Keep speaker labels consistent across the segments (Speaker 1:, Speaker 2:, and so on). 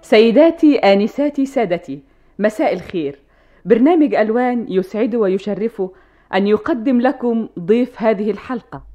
Speaker 1: سيداتي آنساتي سادتي مساء الخير برنامج ألوان يسعد ويشرف أن يقدم لكم ضيف هذه الحلقة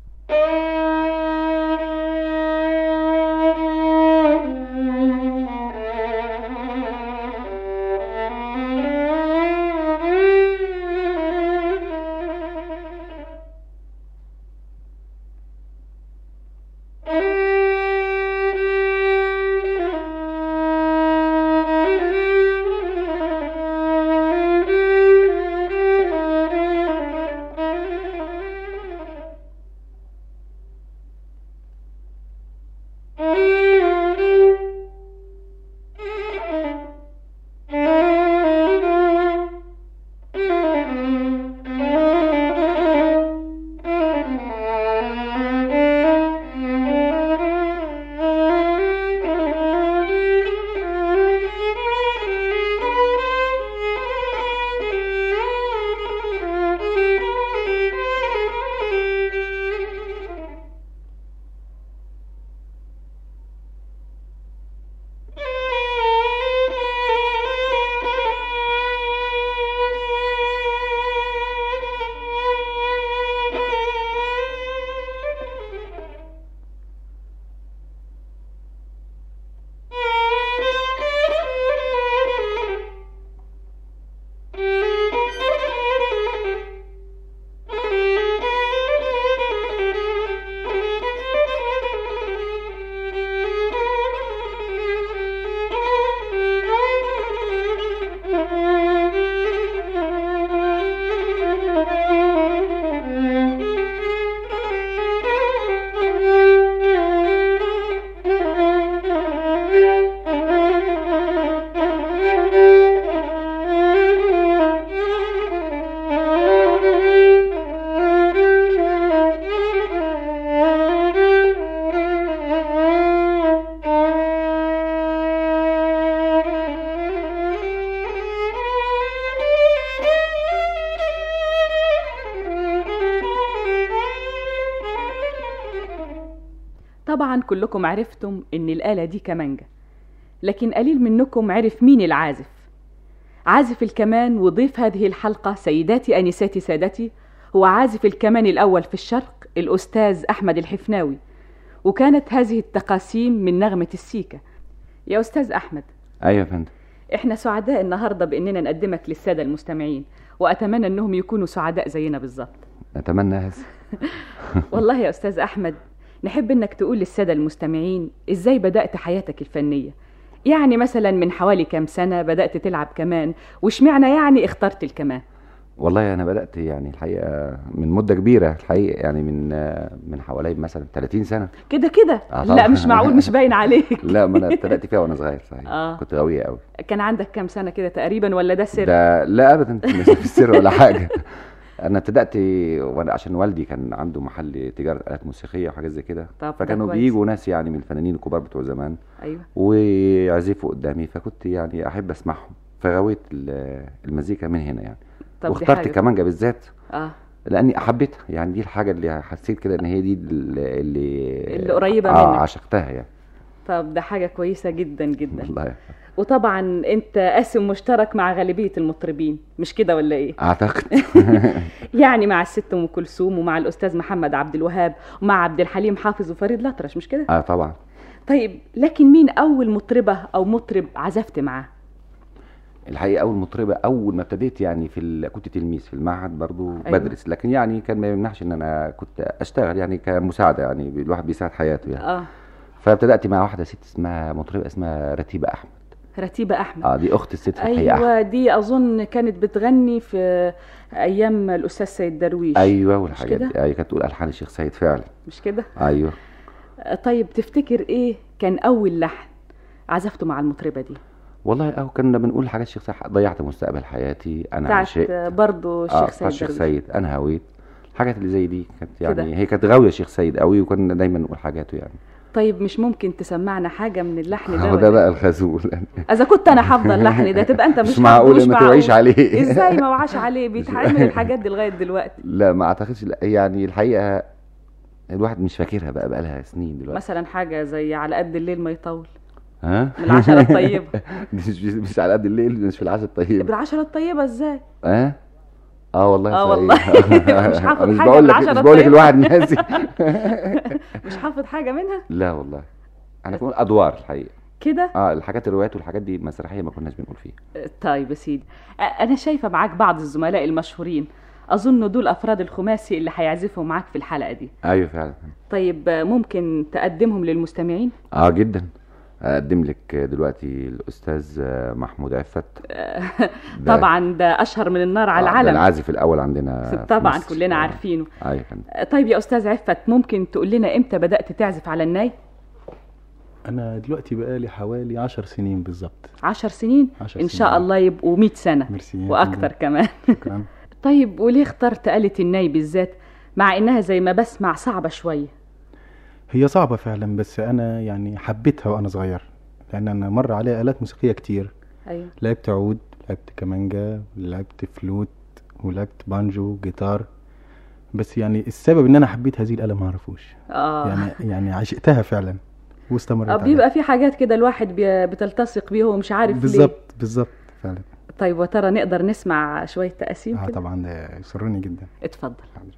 Speaker 1: طبعا كلكم عرفتم ان الآلة دي كمانجة لكن قليل منكم عرف مين العازف عازف الكمان وضيف هذه الحلقة سيداتي أنساتي سادتي هو عازف الكمان الأول في الشرق الأستاذ أحمد الحفناوي وكانت هذه التقاسيم من نغمة السيكة يا أستاذ أحمد
Speaker 2: ايوه يا فندم
Speaker 1: احنا سعداء النهاردة بأننا نقدمك للسادة المستمعين وأتمنى أنهم يكونوا سعداء زينا بالظبط
Speaker 2: اتمنى هذا
Speaker 1: والله يا أستاذ أحمد نحب أنك تقول للسادة المستمعين إزاي بدأت حياتك الفنية يعني مثلا من حوالي كام سنة بدأت تلعب كمان واشمعنى يعني اخترت الكمان
Speaker 2: والله انا بدات يعني الحقيقه من مده كبيره الحقيقه يعني من من حوالي مثلا 30 سنه
Speaker 1: كده كده
Speaker 2: آه
Speaker 1: لا
Speaker 2: طبعاً.
Speaker 1: مش معقول مش باين عليك
Speaker 2: لا ما انا ابتدات فيها وانا صغير صحيح
Speaker 1: آه.
Speaker 2: كنت غاويه قوي
Speaker 1: كان عندك كام سنة كده تقريبا ولا ده سر
Speaker 2: ده لا ابدا مش في السر ولا حاجه انا ابتدات وانا عشان والدي كان عنده محل تجاره الات موسيقيه وحاجات زي كده
Speaker 1: طب ده
Speaker 2: فكانوا
Speaker 1: كويس.
Speaker 2: بيجوا ناس يعني من الفنانين الكبار بتوع زمان
Speaker 1: أيوه
Speaker 2: ويعزفوا قدامي فكنت يعني احب اسمعهم فغويت ال- المزيكا من هنا يعني
Speaker 1: طب دي
Speaker 2: واخترت
Speaker 1: حاجة-
Speaker 2: الكمانجه بالذات
Speaker 1: اه
Speaker 2: لاني حبيتها يعني دي الحاجه اللي حسيت كده ان هي دي اللي اللي,
Speaker 1: اللي قريبة
Speaker 2: اه
Speaker 1: منك.
Speaker 2: عشقتها يعني
Speaker 1: طب ده حاجة كويسة جدا جدا
Speaker 2: والله
Speaker 1: وطبعا انت قاسم مشترك مع غالبية المطربين مش كده ولا ايه
Speaker 2: اعتقد
Speaker 1: يعني مع الست ام كلثوم ومع الاستاذ محمد عبد الوهاب ومع عبد الحليم حافظ وفريد الأطرش مش كده
Speaker 2: اه طبعا
Speaker 1: طيب لكن مين اول مطربة او مطرب عزفت معاه
Speaker 2: الحقيقه اول مطربه اول ما ابتديت يعني في ال... كنت تلميذ في المعهد برضو
Speaker 1: أيوة.
Speaker 2: أيوة. بدرس لكن يعني كان ما يمنعش ان انا كنت اشتغل يعني كمساعده يعني الواحد بيساعد حياته يعني
Speaker 1: اه
Speaker 2: فابتدات مع واحده ست اسمها مطربه اسمها رتيبه احمد
Speaker 1: رتيبة احمد
Speaker 2: اه دي اخت الست فتحيه احمد
Speaker 1: ايوه دي اظن كانت بتغني في ايام الاستاذ سيد درويش
Speaker 2: ايوه
Speaker 1: مش
Speaker 2: والحاجات
Speaker 1: كده
Speaker 2: دي ايوه كانت تقول الحان الشيخ سيد فعلا
Speaker 1: مش كده
Speaker 2: ايوه
Speaker 1: طيب تفتكر ايه كان اول لحن عزفته مع المطربة دي
Speaker 2: والله او كنا بنقول حاجات الشيخ سيد ضيعت مستقبل حياتي انا
Speaker 1: بتاعت
Speaker 2: عشقت
Speaker 1: برضه الشيخ
Speaker 2: اه
Speaker 1: سيد
Speaker 2: بتاع الشيخ
Speaker 1: درويش
Speaker 2: سيد انا هويت الحاجات اللي زي دي كانت يعني
Speaker 1: كده.
Speaker 2: هي كانت غاويه الشيخ سيد قوي وكنا دايما نقول حاجاته يعني
Speaker 1: طيب مش ممكن تسمعنا حاجة من اللحن ده
Speaker 2: هو
Speaker 1: ولا
Speaker 2: ده
Speaker 1: إيه؟
Speaker 2: بقى الخازوق
Speaker 1: اذا كنت انا حافظه اللحن ده تبقى انت مش,
Speaker 2: مش معقول
Speaker 1: حافظه، مش
Speaker 2: ما
Speaker 1: معقول.
Speaker 2: توعيش عليه
Speaker 1: ازاي ما وعاش عليه بيتعمل الحاجات دي لغايه دلوقتي
Speaker 2: لا ما اعتقدش لا يعني الحقيقه الواحد مش فاكرها بقى بقى لها سنين دلوقتي
Speaker 1: مثلا حاجه زي على قد الليل ما يطول
Speaker 2: ها
Speaker 1: من العشرة الطيبة
Speaker 2: مش مش على قد الليل مش في العشاء الطيب
Speaker 1: بالعشرة الطيبة ازاي
Speaker 2: ها اه والله
Speaker 1: آه
Speaker 2: صحيح.
Speaker 1: والله. مش حافظ
Speaker 2: مش
Speaker 1: حاجة
Speaker 2: بقول
Speaker 1: من
Speaker 2: لك
Speaker 1: العشرة
Speaker 2: مش بقول لك
Speaker 1: الطيبة.
Speaker 2: الواحد ناسي
Speaker 1: مش حافظ حاجة منها
Speaker 2: لا والله انا بقول ادوار الحقيقه
Speaker 1: كده
Speaker 2: اه الحاجات الروايات والحاجات دي مسرحيه ما كناش بنقول فيها
Speaker 1: طيب يا سيدي أ- أنا شايفة معاك بعض الزملاء المشهورين أظن دول أفراد الخماسي اللي هيعزفوا معاك في الحلقة دي
Speaker 2: ايوه فعلا
Speaker 1: طيب ممكن تقدمهم للمستمعين
Speaker 2: اه جدا اقدم لك دلوقتي الاستاذ محمود عفت ده-
Speaker 1: طبعا ده أشهر من النار على
Speaker 2: آه، ده
Speaker 1: العالم
Speaker 2: العازف الاول عندنا في
Speaker 1: طبعا
Speaker 2: مصر.
Speaker 1: كلنا
Speaker 2: آه.
Speaker 1: عارفينه
Speaker 2: ايوه فندم
Speaker 1: طيب يا أستاذ عفت ممكن تقول لنا إمتى بدأت تعزف على الناي
Speaker 3: انا دلوقتي بقالي حوالي عشر سنين بالظبط
Speaker 1: عشر سنين
Speaker 3: عشر
Speaker 1: إن
Speaker 3: سنين.
Speaker 1: شاء الله يبقوا مئة سنة
Speaker 3: ميرسي يا
Speaker 1: وأكتر
Speaker 3: فندم.
Speaker 1: كمان
Speaker 3: شكرا
Speaker 1: طيب وليه اخترت آلة الناي بالذات مع إنها زي ما بسمع صعبة شوية
Speaker 3: هي صعبة فعلا بس انا يعني حبيتها وانا صغير لان انا مر عليها الات موسيقية كتير
Speaker 1: أيوه
Speaker 3: لعبت عود لعبت كمانجا لعبت فلوت ولعبت بانجو جيتار بس يعني السبب ان انا حبيت هذه الآلة ما اعرفوش
Speaker 1: آه
Speaker 3: يعني يعني عشقتها فعلا واستمريت
Speaker 1: آه،
Speaker 3: عليها
Speaker 1: بيبقى في حاجات كده الواحد بي- بتلتصق بيه ومش عارف ليه
Speaker 3: بالظبط بالظبط فعلا
Speaker 1: طيب وترى نقدر نسمع شوية تقاسيم
Speaker 3: اه
Speaker 1: كده
Speaker 3: طبعا ده يسرني جدا
Speaker 1: اتفضل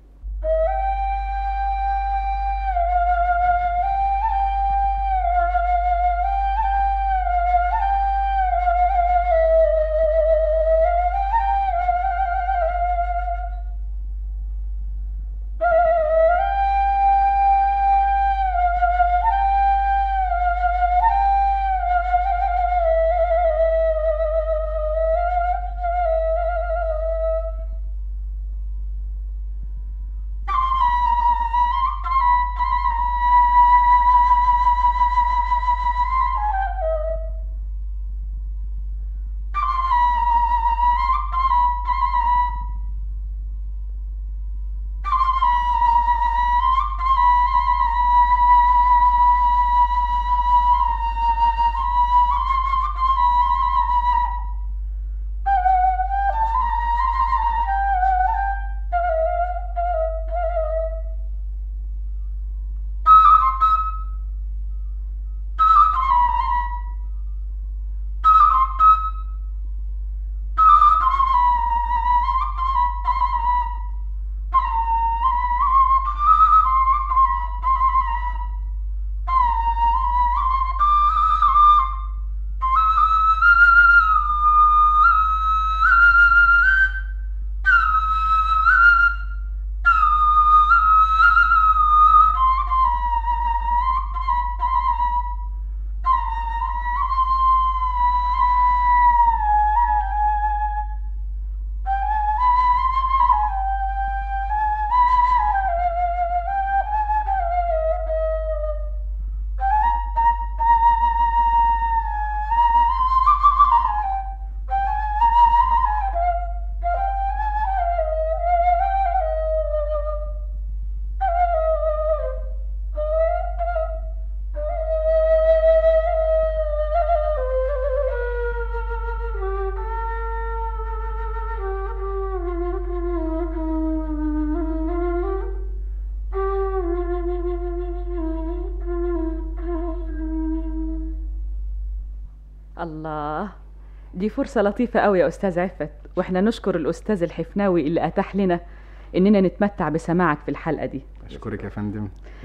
Speaker 1: الله دي فرصة لطيفة قوي يا أستاذ عفت وإحنا نشكر الأستاذ الحفناوي اللي أتاح لنا إننا نتمتع بسماعك في الحلقة دي
Speaker 3: اشكرك يا فندم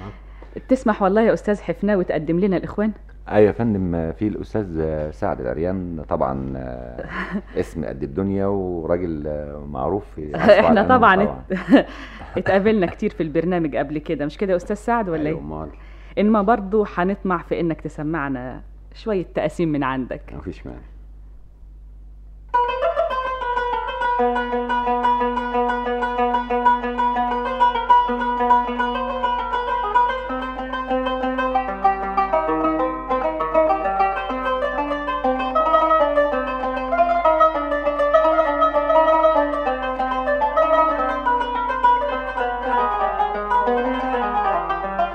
Speaker 1: تسمح والله يا أستاذ حفناوي تقدم لنا الإخوان
Speaker 2: ايوه يا فندم في الاستاذ سعد العريان طبعا آه، اسم قد الدنيا وراجل آه، معروف في عزف على
Speaker 1: إحنا
Speaker 2: القانون
Speaker 1: طبعا ات- اتقابلنا كتير في البرنامج قبل كده مش كده يا أستاذ سعد ولا
Speaker 2: أيوة،
Speaker 1: إيه؟
Speaker 2: امال
Speaker 1: إنما برضو هنطمع في إنك تسمعنا شوية تقاسيم من عندك
Speaker 2: مفيش مانع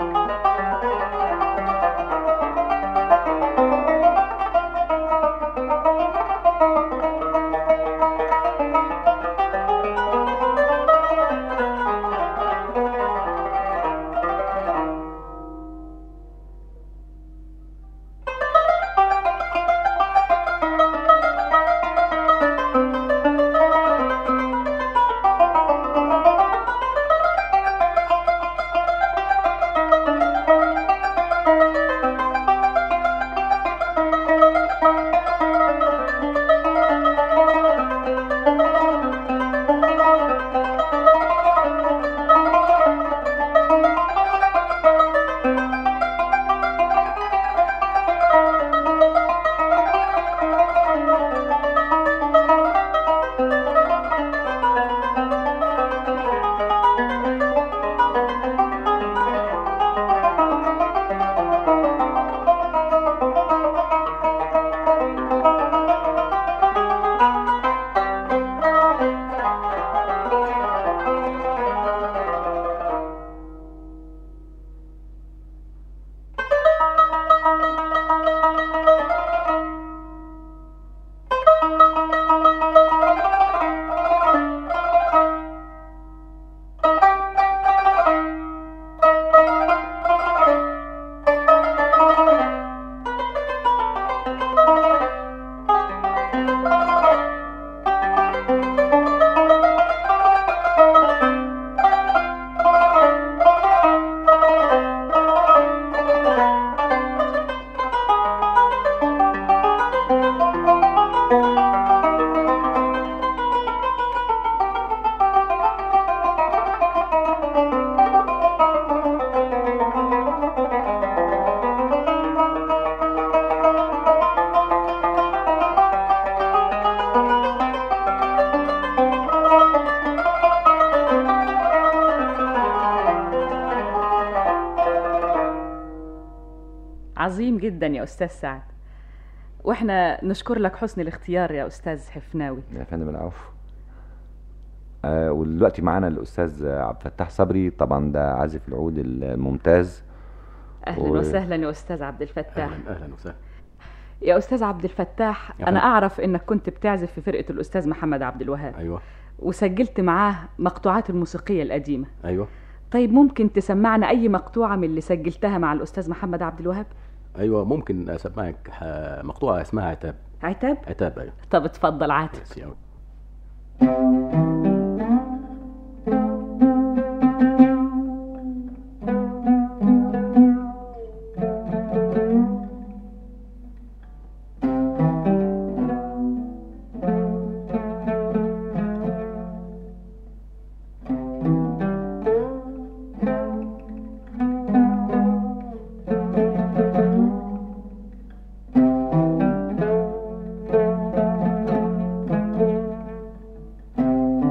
Speaker 4: Thank
Speaker 1: عظيم جدا يا أستاذ سعد واحنا نشكر لك حسن الاختيار يا أستاذ حفناوي
Speaker 2: يا فندم العفو آه ودلوقتي معانا الاستاذ عبد الفتاح صبري طبعا ده عازف العود الممتاز
Speaker 1: أهلا
Speaker 2: و-
Speaker 1: وسهلا يا أستاذ عبد الفتاح
Speaker 4: اهلا اهلا وسهلا
Speaker 1: يا أستاذ عبد الفتاح
Speaker 4: يا
Speaker 1: أنا
Speaker 4: فندم.
Speaker 1: أعرف إنك كنت بتعزف في فرقة الأستاذ محمد عبد الوهاب
Speaker 4: ايوه
Speaker 1: وسجلت معاه مقطوعات الموسيقية القديمة
Speaker 4: ايوه
Speaker 1: طيب ممكن تسمعنا أي مقطوعة من اللي سجلتها مع الأستاذ محمد عبد الوهاب
Speaker 4: ايوه ممكن اسمعك ح- مقطوعه اسمها عتاب
Speaker 1: عتاب
Speaker 4: عتاب ايوه
Speaker 1: طب اتفضل عاتب
Speaker 4: بس يعني.
Speaker 5: Thank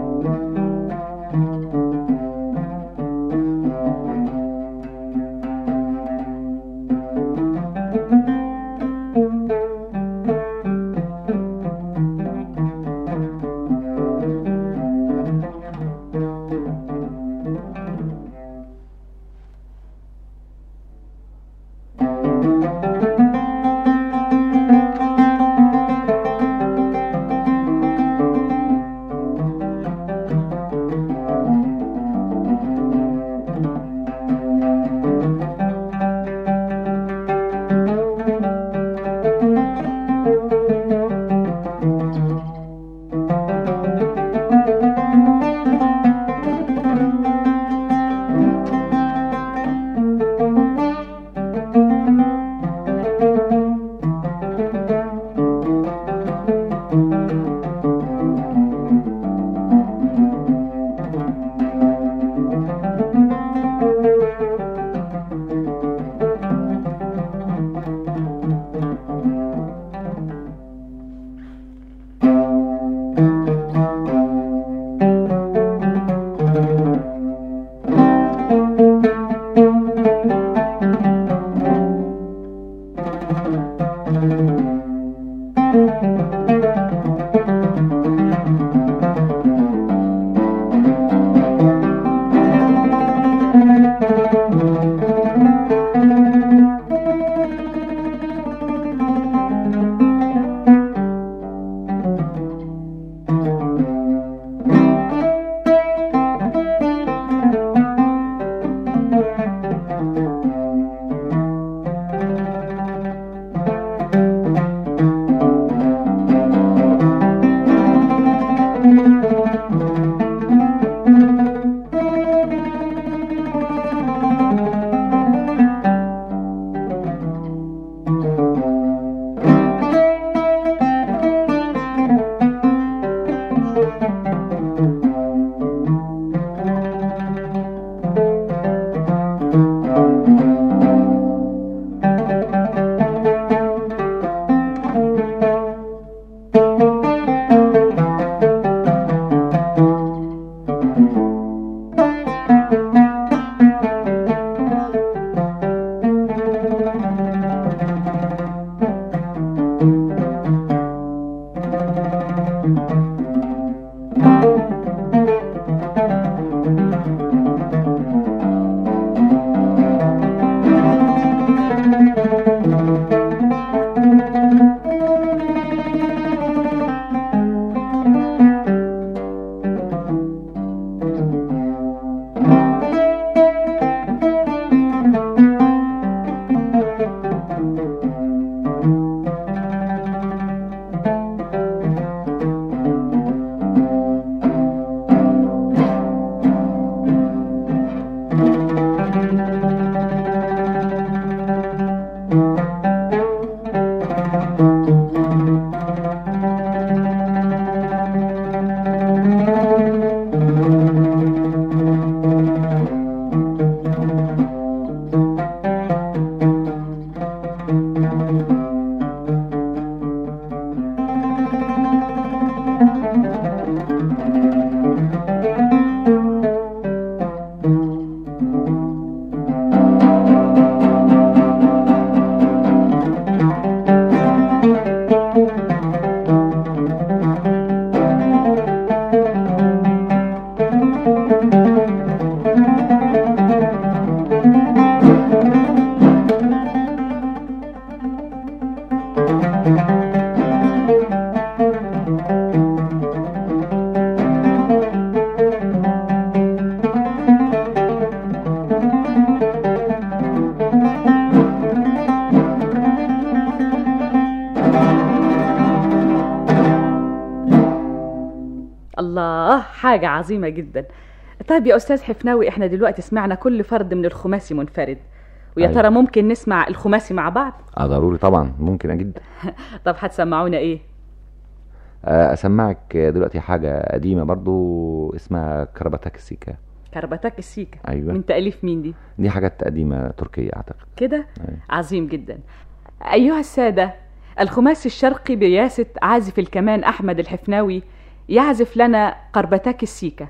Speaker 1: الله حاجة عظيمة جدا طيب يا أستاذ حفناوي احنا دلوقتي سمعنا كل فرد من الخماسي منفرد ويا
Speaker 2: أيوة.
Speaker 1: ترى ممكن نسمع الخماسي مع بعض
Speaker 2: اه ضروري طبعا ممكن اجد
Speaker 1: طب هتسمعونا ايه
Speaker 2: آه، اسمعك دلوقتي حاجه قديمه برضو اسمها كربتاك السيكا
Speaker 1: كربتاك السيكا
Speaker 2: ايوه
Speaker 1: من تأليف مين دي
Speaker 2: دي حاجات قديمه تركيه اعتقد
Speaker 1: كده
Speaker 2: أيوة.
Speaker 1: عظيم جدا أيها السادة الخماسي الشرقي برئاسة عازف الكمان أحمد الحفناوي يعزف لنا قربتاك السيكا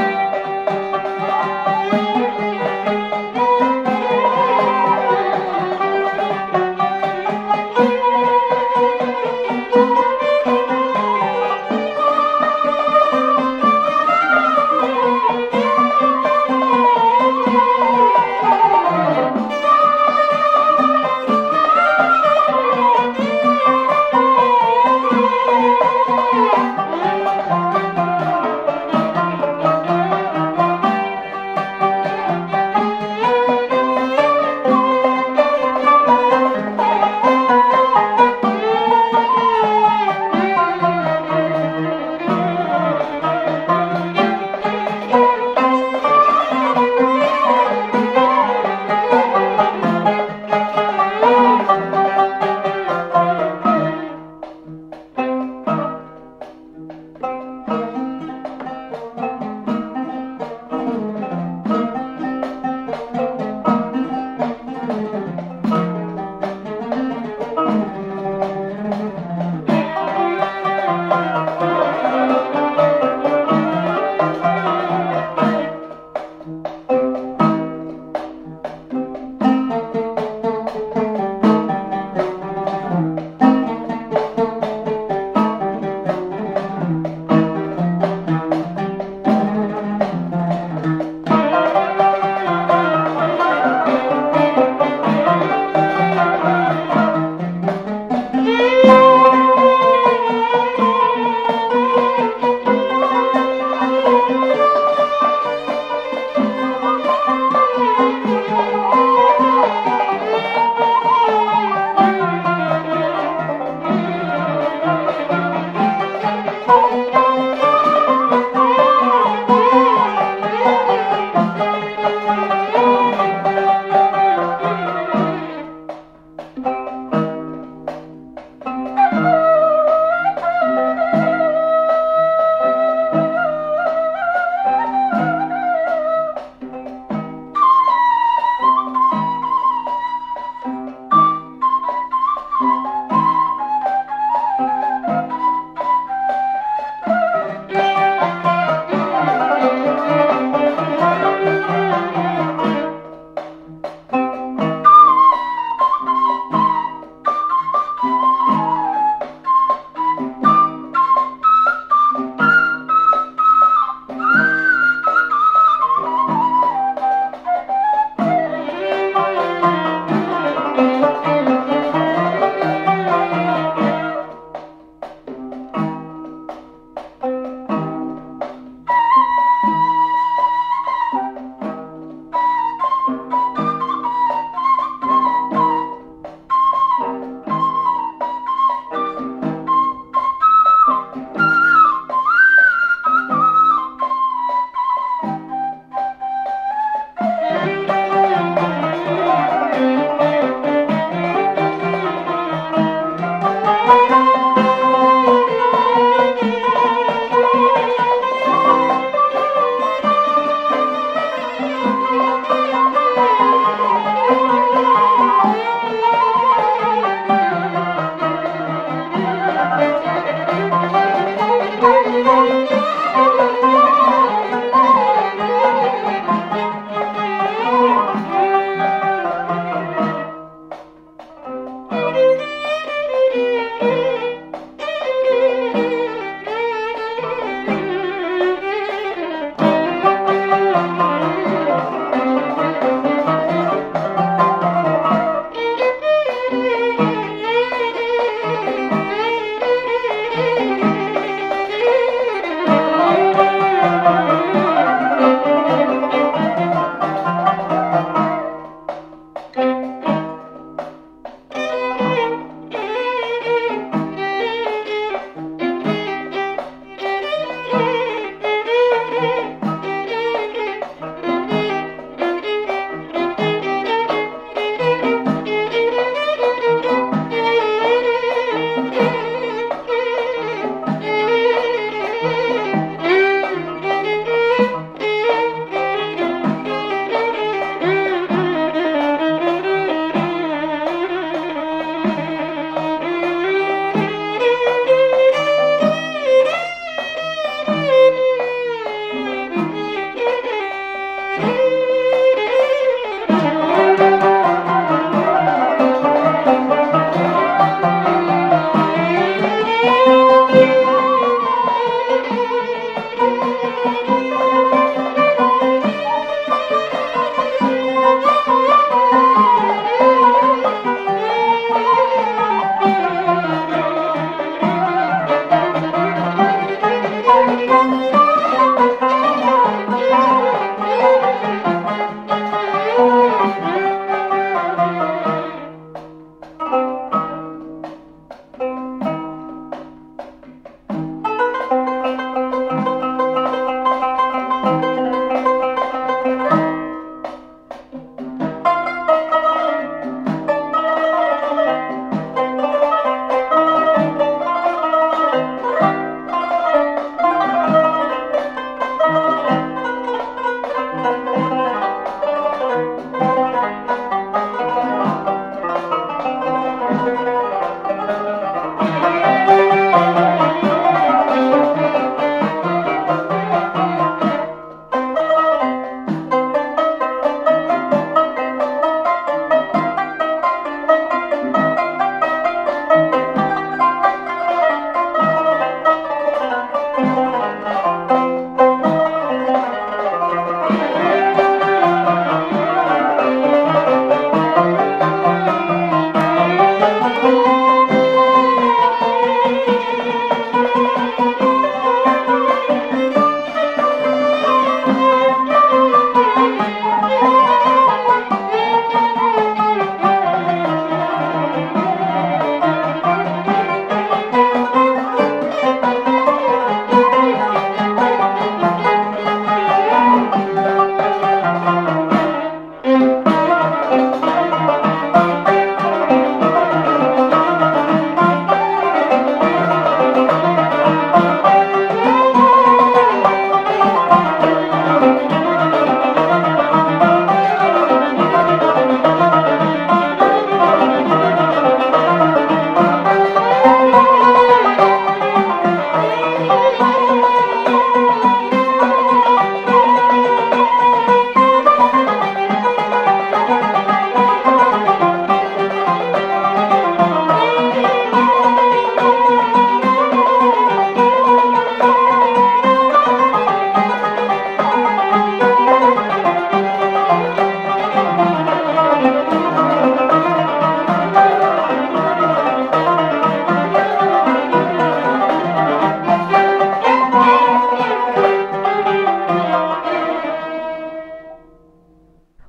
Speaker 5: Thank